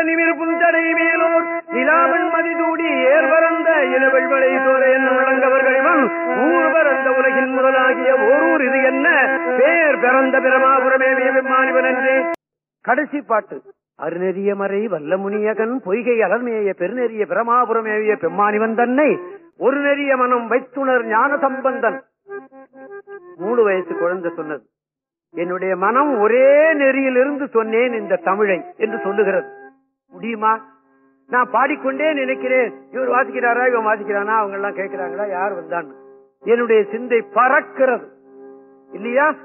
நிமிர் புந்தடை மேலோர் நிலாவன் மதிதூடி ஏர் பரந்த இளவெள்வளை தோலை என்ன விளங்கவர்களிவன் ஊர் பரந்த உலகின் முதலாகிய ஓரூர் இது என்ன பேர் பிறந்த பிரமாபுரமே விமானிவன் என்றே கடைசி பாட்டு அருநெறிய மறை வல்ல முனியகன் பொய்கை அலர்மேய பெருநெறிய பிரமாபுரமேவிய பெம்மானிவன் தன்னை ஒரு நெறிய மனம் வைத்துணர் ஞான சம்பந்தன் மூணு வயசு குழந்தை சொன்னது என்னுடைய மனம் ஒரே நெறியிலிருந்து சொன்னேன் இந்த தமிழை என்று சொல்லுகிறது முடியுமா நான் பாடிக்கொண்டே நினைக்கிறேன் இவர் வாசிக்கிறாரா இவன் வாசிக்கிறானா அவங்க எல்லாம் கேட்கிறாங்களா யார் வந்தான்னு என்னுடைய சிந்தை பறக்கிறது இல்லையா